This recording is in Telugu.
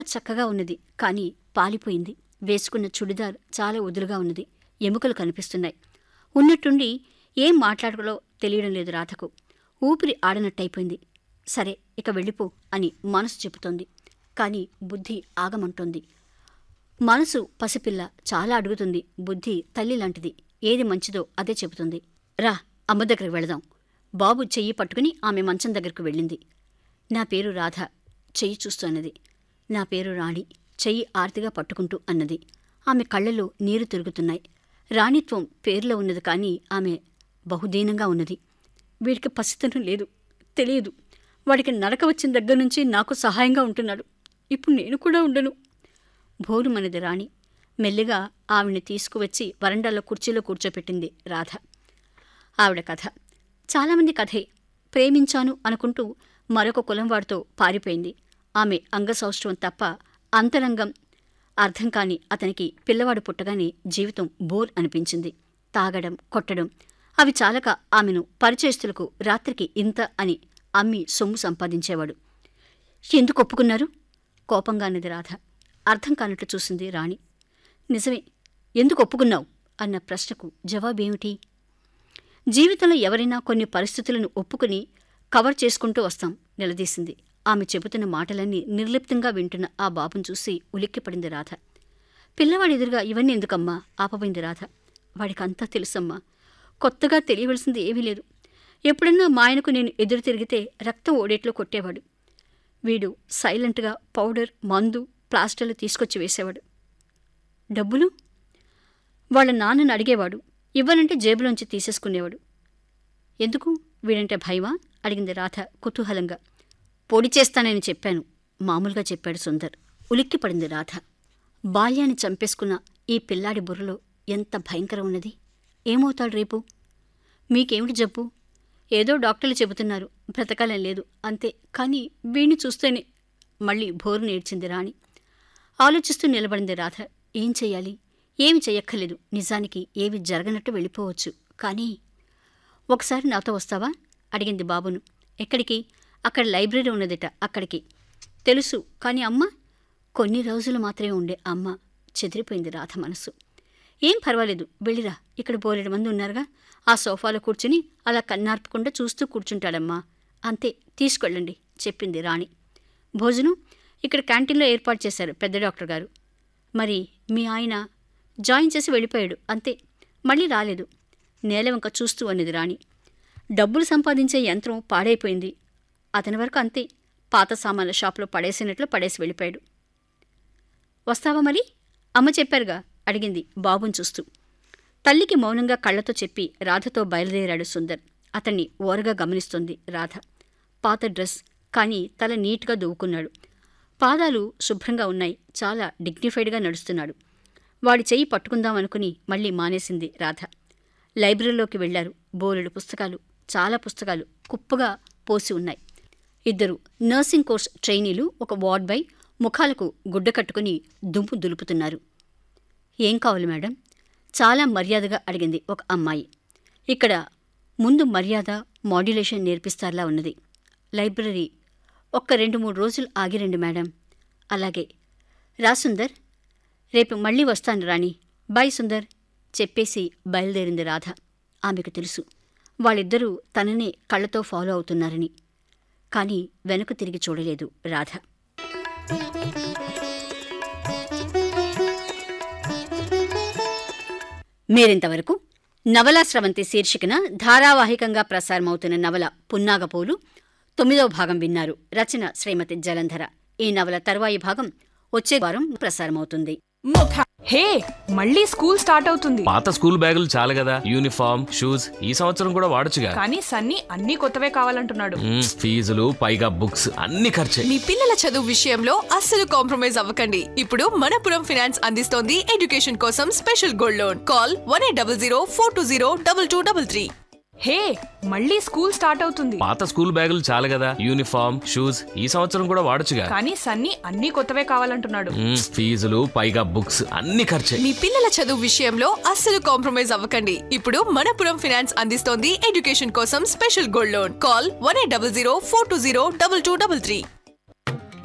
చక్కగా ఉన్నది కానీ పాలిపోయింది వేసుకున్న చుడిదార్ చాలా వదులుగా ఉన్నది ఎముకలు కనిపిస్తున్నాయి ఉన్నట్టుండి ఏం మాట్లాడాలో తెలియడం లేదు రాధకు ఊపిరి ఆడనట్టయిపోయింది సరే ఇక వెళ్ళిపో అని మనసు చెబుతోంది కానీ బుద్ధి ఆగమంటోంది మనసు పసిపిల్ల చాలా అడుగుతుంది బుద్ధి తల్లి లాంటిది ఏది మంచిదో అదే చెబుతుంది రా అమ్మ దగ్గరికి వెళదాం బాబు చెయ్యి పట్టుకుని ఆమె మంచం దగ్గరకు వెళ్ళింది నా పేరు రాధ చెయ్యి చూస్తున్నది నా పేరు రాణి చెయ్యి ఆర్తిగా పట్టుకుంటూ అన్నది ఆమె కళ్ళలో నీరు తిరుగుతున్నాయి రాణిత్వం పేరులో ఉన్నది కానీ ఆమె బహుదీనంగా ఉన్నది వీడికి పసితనం లేదు తెలియదు వాడికి నడక వచ్చిన దగ్గర నుంచి నాకు సహాయంగా ఉంటున్నాడు ఇప్పుడు నేను కూడా ఉండను భోరుమన్నది రాణి మెల్లిగా ఆవిడ్ని తీసుకువచ్చి వరండాలో కుర్చీలో కూర్చోపెట్టింది రాధ ఆవిడ కథ చాలామంది కథే ప్రేమించాను అనుకుంటూ మరొక కులం వాడితో పారిపోయింది ఆమె అంగసౌష్ఠవం తప్ప అంతరంగం అర్థం కాని అతనికి పిల్లవాడు పుట్టగానే జీవితం బోర్ అనిపించింది తాగడం కొట్టడం అవి చాలక ఆమెను పరిచయస్తులకు రాత్రికి ఇంత అని అమ్మి సొమ్ము సంపాదించేవాడు ఎందుకు ఒప్పుకున్నారు కోపంగా అన్నది రాధ అర్థం కానట్లు చూసింది రాణి నిజమే ఎందుకు ఒప్పుకున్నావు అన్న ప్రశ్నకు జవాబేమిటి జీవితంలో ఎవరైనా కొన్ని పరిస్థితులను ఒప్పుకుని కవర్ చేసుకుంటూ వస్తాం నిలదీసింది ఆమె చెబుతున్న మాటలన్నీ నిర్లిప్తంగా వింటున్న ఆ బాబును చూసి ఉలిక్కిపడింది రాధ పిల్లవాడి ఎదురుగా ఇవన్నీ ఎందుకమ్మా ఆపబోయింది రాధ వాడికంతా తెలుసమ్మా కొత్తగా తెలియవలసింది ఏమీ లేదు ఎప్పుడన్నా మా ఆయనకు నేను ఎదురు తిరిగితే రక్తం ఓడేట్లో కొట్టేవాడు వీడు సైలెంట్గా పౌడర్ మందు ప్లాస్టర్లు తీసుకొచ్చి వేసేవాడు డబ్బులు వాళ్ళ నాన్నని అడిగేవాడు ఇవ్వనంటే జేబులోంచి తీసేసుకునేవాడు ఎందుకు వీడంటే భయమా అడిగింది రాధ కుతూహలంగా పొడి చేస్తానని చెప్పాను మామూలుగా చెప్పాడు సుందర్ ఉలిక్కిపడింది రాధ బాల్యాన్ని చంపేసుకున్న ఈ పిల్లాడి బుర్రలో ఎంత భయంకరం ఉన్నది ఏమవుతాడు రేపు మీకేమిటి జబ్బు ఏదో డాక్టర్లు చెబుతున్నారు బ్రతకాలని లేదు అంతే కానీ వీణ్ణి చూస్తేనే మళ్ళీ భోరు నేర్చింది రాణి ఆలోచిస్తూ నిలబడింది రాధ ఏం చెయ్యాలి ఏమి చెయ్యక్కర్లేదు నిజానికి ఏవి జరగనట్టు వెళ్ళిపోవచ్చు కానీ ఒకసారి నాతో వస్తావా అడిగింది బాబును ఎక్కడికి అక్కడ లైబ్రరీ ఉన్నదట అక్కడికి తెలుసు కానీ అమ్మ కొన్ని రోజులు మాత్రమే ఉండే అమ్మ చెదిరిపోయింది రాధ మనసు ఏం పర్వాలేదు వెళ్ళిరా ఇక్కడ బోలెడు మంది ఉన్నారుగా ఆ సోఫాలో కూర్చుని అలా కన్నార్పకుండా చూస్తూ కూర్చుంటాడమ్మా అంతే తీసుకెళ్ళండి చెప్పింది రాణి భోజనం ఇక్కడ క్యాంటీన్లో ఏర్పాటు చేశారు పెద్ద డాక్టర్ గారు మరి మీ ఆయన జాయిన్ చేసి వెళ్ళిపోయాడు అంతే మళ్ళీ రాలేదు నేల వంక చూస్తూ అన్నది రాణి డబ్బులు సంపాదించే యంత్రం పాడైపోయింది అతని వరకు అంతే పాత సామాన్ల షాప్లో పడేసినట్లు పడేసి వెళ్ళిపోయాడు వస్తావా మరి అమ్మ చెప్పారుగా అడిగింది బాబుని చూస్తూ తల్లికి మౌనంగా కళ్ళతో చెప్పి రాధతో బయలుదేరాడు సుందర్ అతన్ని ఓరగా గమనిస్తోంది రాధ పాత డ్రెస్ కానీ తల నీట్గా దువ్వుకున్నాడు పాదాలు శుభ్రంగా ఉన్నాయి చాలా డిగ్నిఫైడ్గా నడుస్తున్నాడు వాడి చెయ్యి పట్టుకుందామనుకుని మళ్ళీ మానేసింది రాధ లైబ్రరీలోకి వెళ్లారు బోలెడు పుస్తకాలు చాలా పుస్తకాలు కుప్పగా పోసి ఉన్నాయి ఇద్దరు నర్సింగ్ కోర్స్ ట్రైనీలు ఒక వార్డ్ బై ముఖాలకు గుడ్డ కట్టుకుని దుమ్ము దులుపుతున్నారు ఏం కావాలి మేడం చాలా మర్యాదగా అడిగింది ఒక అమ్మాయి ఇక్కడ ముందు మర్యాద మాడ్యులేషన్ నేర్పిస్తారులా ఉన్నది లైబ్రరీ ఒక్క రెండు మూడు రోజులు ఆగిరండి మేడం అలాగే రా సుందర్ రేపు మళ్ళీ వస్తాను రాణి బాయ్ సుందర్ చెప్పేసి బయలుదేరింది రాధ ఆమెకు తెలుసు వాళ్ళిద్దరూ తననే కళ్ళతో ఫాలో అవుతున్నారని కానీ వెనక్కు తిరిగి చూడలేదు రాధ మీరింతవరకు నవలా స్రవంతి శీర్షికన ధారావాహికంగా ప్రసారమవుతున్న నవల పున్నాగపోలు తొమ్మిదవ భాగం విన్నారు రచన శ్రీమతి జలంధర ఈ నవల తరువాయి భాగం వచ్చే వారం ప్రసారమవుతుంది ముఖ హే మళ్ళీ స్కూల్ స్టార్ట్ అవుతుంది పాత స్కూల్ బ్యాగులు చాలు కదా యూనిఫామ్ షూస్ ఈ సంవత్సరం కూడా వాడొచ్చుగా కానీ సన్నీ అన్ని కొత్తవే కావాలంటున్నాడు మ్మ్, ఫీజులు పైగా బుక్స్ అన్ని ఖర్చే మీ పిల్లల చదువు విషయంలో అస్సలు కాంప్రమైజ్ అవ్వకండి ఇప్పుడు మనపురం ఫినాన్స్ అందిస్తోంది ఎడ్యుకేషన్ కోసం special gold loan call one eight double zero four two zero double two double three hey మళ్ళీ స్కూల్ స్టార్ట్ అవుతుంది పాత స్కూల్ బ్యాగులు చాలు కదా యూనిఫామ్ షూస్ ఈ సంవత్సరం కూడా వాడొచ్చుగా కానీ సన్నీ అన్ని కొత్తవే కావాలంటున్నాడు మ్మ్, ఫీజులు పైగా బుక్స్ అన్ని ఖర్చే మీ పిల్లల చదువు విషయంలో అస్సలు కాంప్రమైజ్ అవ్వకండి ఇప్పుడు మనపురం ఫినాన్స్ అందిస్తోంది ఎడ్యుకేషన్ కోసం special gold loan call one eight double zero four two zero double two double three